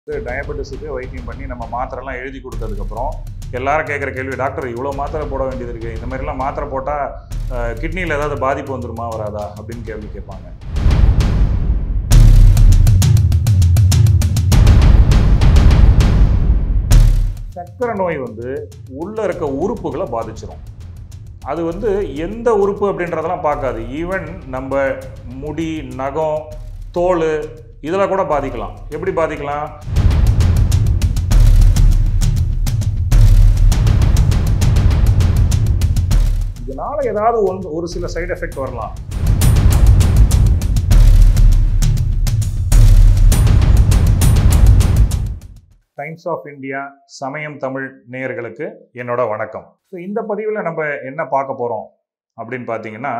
டயபெட்டிஸுக்கு வைத்தியம் பண்ணி நம்ம மாத்திரைலாம் எழுதி கொடுத்ததுக்கப்புறம் எல்லாரும் கேட்குற கேள்வி டாக்டர் இவ்வளோ மாத்திரை போட வேண்டியது இருக்குது இந்த மாதிரிலாம் மாத்திரை போட்டால் கிட்னியில் ஏதாவது பாதிப்பு வந்துருமா வராதா அப்படின்னு கேள்வி கேட்பாங்க சக்கரை நோய் வந்து உள்ளே இருக்க உறுப்புகளை பாதிச்சிரும் அது வந்து எந்த உறுப்பு அப்படின்றதெல்லாம் பார்க்காது ஈவன் நம்ம முடி நகம் தோல் இதில் கூட பாதிக்கலாம் எப்படி பாதிக்கலாம் இதனால ஏதாவது ஒன்று ஒரு சில சைடு எஃபெக்ட் வரலாம் டைம்ஸ் ஆஃப் இந்தியா சமயம் தமிழ் நேயர்களுக்கு என்னோட வணக்கம் ஸோ இந்த பதிவில் நம்ம என்ன பார்க்க போகிறோம் அப்படின்னு பார்த்தீங்கன்னா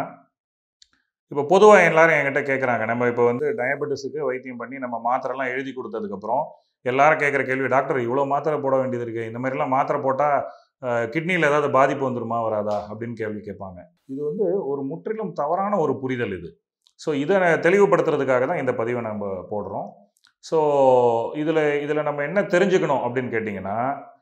இப்போ பொதுவாக எல்லாரும் என்கிட்ட கேட்குறாங்க நம்ம இப்போ வந்து டயபெட்டிஸுக்கு வைத்தியம் பண்ணி நம்ம மாத்திரைலாம் எழுதி கொடுத்ததுக்கப்புறம் எல்லாரும் கேட்குற கேள்வி டாக்டர் இவ்வளோ மாத்திரை போட வேண்டியது இருக்குது இந்த மாதிரிலாம் மாத்திரை போட்டால் கிட்னியில் ஏதாவது பாதிப்பு வந்துருமா வராதா அப்படின்னு கேள்வி கேட்பாங்க இது வந்து ஒரு முற்றிலும் தவறான ஒரு புரிதல் இது ஸோ இதை தெளிவுபடுத்துறதுக்காக தான் இந்த பதிவை நம்ம போடுறோம் ஸோ இதில் இதில் நம்ம என்ன தெரிஞ்சுக்கணும் அப்படின்னு கேட்டிங்கன்னா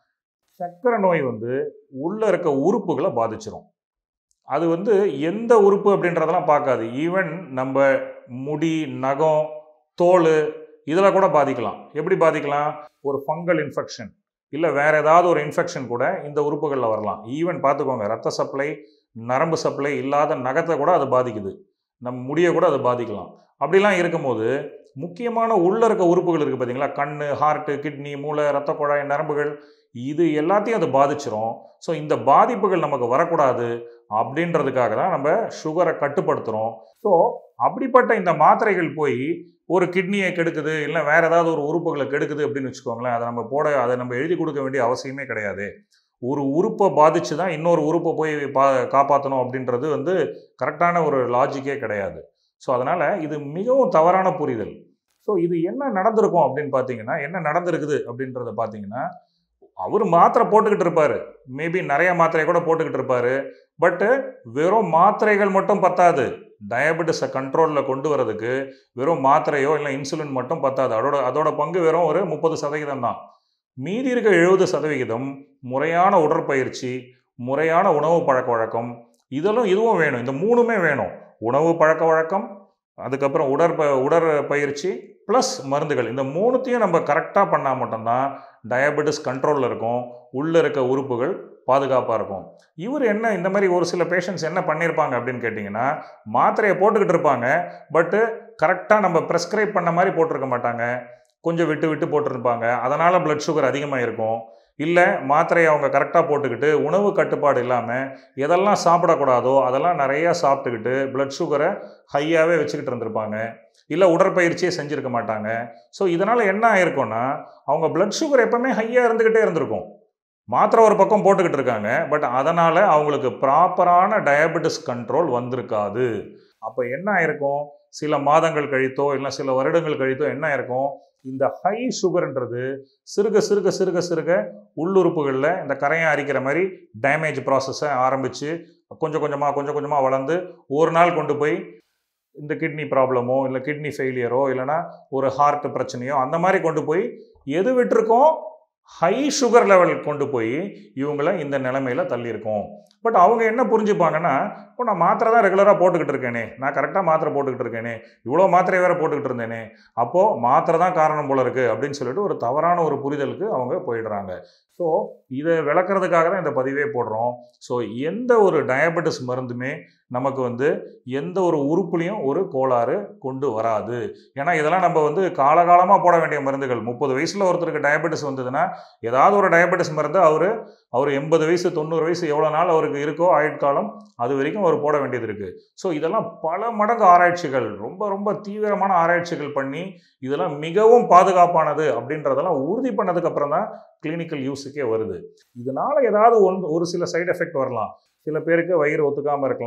சக்கரை நோய் வந்து உள்ளே இருக்க உறுப்புகளை பாதிச்சிரும் அது வந்து எந்த உறுப்பு அப்படின்றதெல்லாம் பார்க்காது ஈவன் நம்ம முடி நகம் தோல் இதில் கூட பாதிக்கலாம் எப்படி பாதிக்கலாம் ஒரு ஃபங்கல் இன்ஃபெக்ஷன் இல்லை வேற ஏதாவது ஒரு இன்ஃபெக்ஷன் கூட இந்த உறுப்புகளில் வரலாம் ஈவன் பார்த்துக்கோங்க ரத்த சப்ளை நரம்பு சப்ளை இல்லாத நகத்தை கூட அது பாதிக்குது நம் முடியை கூட அது பாதிக்கலாம் அப்படிலாம் இருக்கும்போது முக்கியமான உள்ள இருக்க உறுப்புகள் இருக்குது பார்த்தீங்களா கண் ஹார்ட்டு கிட்னி மூளை ரத்த குழாய் நரம்புகள் இது எல்லாத்தையும் அது பாதிச்சிரும் ஸோ இந்த பாதிப்புகள் நமக்கு வரக்கூடாது அப்படின்றதுக்காக தான் நம்ம சுகரை கட்டுப்படுத்துகிறோம் ஸோ அப்படிப்பட்ட இந்த மாத்திரைகள் போய் ஒரு கிட்னியை கெடுக்குது இல்லை வேற ஏதாவது ஒரு உறுப்புகளை கெடுக்குது அப்படின்னு வச்சுக்கோங்களேன் அதை நம்ம போட அதை நம்ம எழுதி கொடுக்க வேண்டிய அவசியமே கிடையாது ஒரு உறுப்பை பாதிச்சு தான் இன்னொரு உறுப்பை போய் பா காப்பாற்றணும் அப்படின்றது வந்து கரெக்டான ஒரு லாஜிக்கே கிடையாது ஸோ அதனால் இது மிகவும் தவறான புரிதல் ஸோ இது என்ன நடந்திருக்கும் அப்படின்னு பார்த்தீங்கன்னா என்ன நடந்திருக்குது அப்படின்றத பார்த்தீங்கன்னா அவர் மாத்திரை போட்டுக்கிட்டு இருப்பாரு மேபி நிறைய மாத்திரை கூட போட்டுக்கிட்டு இருப்பாரு பட்டு வெறும் மாத்திரைகள் மட்டும் பத்தாது டயபெட்டிஸை கண்ட்ரோலில் கொண்டு வரதுக்கு வெறும் மாத்திரையோ இல்லை இன்சுலின் மட்டும் பத்தாது அதோட அதோட பங்கு வெறும் ஒரு முப்பது சதவீதம் தான் மீதி இருக்க எழுபது சதவிகிதம் முறையான உடற்பயிற்சி முறையான உணவு பழக்க வழக்கம் இதெல்லாம் இதுவும் வேணும் இந்த மூணுமே வேணும் உணவு பழக்க வழக்கம் அதுக்கப்புறம் உடற்ப உடற்பயிற்சி ப்ளஸ் மருந்துகள் இந்த மூணுத்தையும் நம்ம கரெக்டாக பண்ணால் மட்டும்தான் டயபெட்டிஸ் கண்ட்ரோலில் இருக்கும் உள்ளே இருக்க உறுப்புகள் பாதுகாப்பாக இருக்கும் இவர் என்ன இந்த மாதிரி ஒரு சில பேஷண்ட்ஸ் என்ன பண்ணியிருப்பாங்க அப்படின்னு கேட்டிங்கன்னா மாத்திரையை போட்டுக்கிட்டு இருப்பாங்க பட்டு கரெக்டாக நம்ம ப்ரெஸ்கிரைப் பண்ண மாதிரி போட்டிருக்க மாட்டாங்க கொஞ்சம் விட்டு விட்டு போட்டிருப்பாங்க அதனால் பிளட் சுகர் அதிகமாக இருக்கும் இல்லை மாத்திரையை அவங்க கரெக்டாக போட்டுக்கிட்டு உணவு கட்டுப்பாடு இல்லாமல் எதெல்லாம் சாப்பிடக்கூடாதோ அதெல்லாம் நிறையா சாப்பிட்டுக்கிட்டு பிளட் சுகரை ஹையாகவே வச்சுக்கிட்டு இருந்திருப்பாங்க இல்லை உடற்பயிற்சியே செஞ்சுருக்க மாட்டாங்க ஸோ இதனால் என்ன ஆயிருக்கும்னா அவங்க பிளட் சுகர் எப்பவுமே ஹையாக இருந்துக்கிட்டே இருந்திருக்கும் மாத்திரை ஒரு பக்கம் போட்டுக்கிட்டு இருக்காங்க பட் அதனால் அவங்களுக்கு ப்ராப்பரான டயபெட்டிஸ் கண்ட்ரோல் வந்திருக்காது அப்போ என்ன ஆயிருக்கும் சில மாதங்கள் கழித்தோ இல்லை சில வருடங்கள் கழித்தோ என்ன ஆயிருக்கும் இந்த ஹை சுகர்ன்றது சிறுக சிறுக சிறுக சிறுக உள்ளுறுப்புகளில் இந்த கரையை அரிக்கிற மாதிரி டேமேஜ் ப்ராசஸை ஆரம்பித்து கொஞ்சம் கொஞ்சமாக கொஞ்சம் கொஞ்சமாக வளர்ந்து ஒரு நாள் கொண்டு போய் இந்த கிட்னி ப்ராப்ளமோ இல்லை கிட்னி ஃபெயிலியரோ இல்லைனா ஒரு ஹார்ட் பிரச்சனையோ அந்த மாதிரி கொண்டு போய் எது விட்டுருக்கோம் ஹை சுகர் லெவல் கொண்டு போய் இவங்கள இந்த நிலைமையில தள்ளியிருக்கோம் பட் அவங்க என்ன புரிஞ்சுப்பாங்கன்னா இப்போ நான் மாத்திரை தான் ரெகுலராக போட்டுக்கிட்டு இருக்கேனே நான் கரெக்டாக மாத்திரை போட்டுக்கிட்டு இருக்கேனே இவ்வளோ மாத்திரை வேற போட்டுக்கிட்டு இருந்தேனே அப்போது மாத்திரை தான் காரணம் போல இருக்குது அப்படின்னு சொல்லிட்டு ஒரு தவறான ஒரு புரிதலுக்கு அவங்க போயிடுறாங்க ஸோ இதை விளக்குறதுக்காக தான் இந்த பதிவே போடுறோம் ஸோ எந்த ஒரு டயபெட்டிஸ் மருந்துமே நமக்கு வந்து எந்த ஒரு உறுப்புலையும் ஒரு கோளாறு கொண்டு வராது ஏன்னா இதெல்லாம் நம்ம வந்து காலகாலமாக போட வேண்டிய மருந்துகள் முப்பது வயசில் ஒருத்தருக்கு டயபெட்டிஸ் வந்ததுன்னா ஏதாவது ஒரு டயபெட்டிஸ் மருந்து அவர் அவர் எண்பது வயசு தொண்ணூறு வயசு எவ்வளோ நாள் அவருக்கு இருக்கோ ஆயுட்காலம் அது வரைக்கும் அவர் போட வேண்டியது இருக்குது ஸோ இதெல்லாம் பல மடங்கு ஆராய்ச்சிகள் ரொம்ப ரொம்ப தீவிரமான ஆராய்ச்சிகள் பண்ணி இதெல்லாம் மிகவும் பாதுகாப்பானது அப்படின்றதெல்லாம் உறுதி பண்ணதுக்கு அப்புறம் தான் கிளினிக்கல் யூஸுக்கே வருது இதனால ஏதாவது ஒன் ஒரு சில சைடு எஃபெக்ட் வரலாம் சில பேருக்கு வயிறு ஒத்துக்காமல் இருக்கலாம்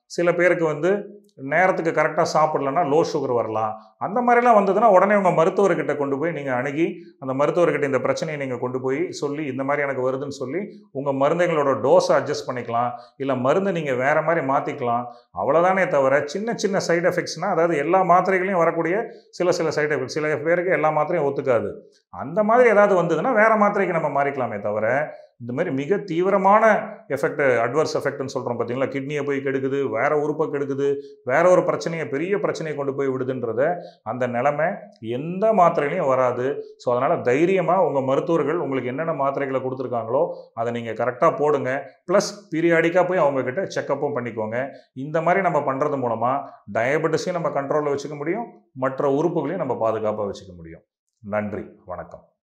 சில பேருக்கு வந்து நேரத்துக்கு கரெக்டாக சாப்பிடலன்னா லோ சுகர் வரலாம் அந்த மாதிரிலாம் வந்ததுன்னா உடனே உங்கள் மருத்துவர்கிட்ட கொண்டு போய் நீங்கள் அணுகி அந்த மருத்துவர்கிட்ட இந்த பிரச்சனையை நீங்கள் கொண்டு போய் சொல்லி இந்த மாதிரி எனக்கு வருதுன்னு சொல்லி உங்கள் மருந்துகளோட டோஸை அட்ஜஸ்ட் பண்ணிக்கலாம் இல்லை மருந்து நீங்கள் வேறு மாதிரி மாற்றிக்கலாம் அவ்வளோதானே தவிர சின்ன சின்ன சைடு எஃபெக்ட்ஸ்னால் அதாவது எல்லா மாத்திரைகளையும் வரக்கூடிய சில சில சைடு எஃபெக்ட்ஸ் சில பேருக்கு எல்லா மாத்திரையும் ஒத்துக்காது அந்த மாதிரி ஏதாவது வந்ததுன்னா வேறு மாத்திரைக்கு நம்ம மாறிக்கலாமே தவிர இந்த மாதிரி மிக தீவிரமான எஃபெக்ட் அட்வர்ஸ் எஃபெக்ட்னு சொல்கிறோம் பார்த்தீங்களா கிட்னியை போய் கெடுக்குது வேற உறுப்பை கெடுக்குது வேற ஒரு பிரச்சனையை பெரிய பிரச்சனையை கொண்டு போய் விடுதுன்றத அந்த நிலைமை எந்த மாத்திரையிலையும் வராது ஸோ அதனால் தைரியமாக உங்கள் மருத்துவர்கள் உங்களுக்கு என்னென்ன மாத்திரைகளை கொடுத்துருக்காங்களோ அதை நீங்கள் கரெக்டாக போடுங்க ப்ளஸ் பீரியாடிக்காக போய் அவங்கக்கிட்ட செக்கப்பும் பண்ணிக்கோங்க இந்த மாதிரி நம்ம பண்ணுறது மூலமாக டயபெட்டிஸையும் நம்ம கண்ட்ரோலில் வச்சுக்க முடியும் மற்ற உறுப்புகளையும் நம்ம பாதுகாப்பாக வச்சுக்க முடியும் நன்றி வணக்கம்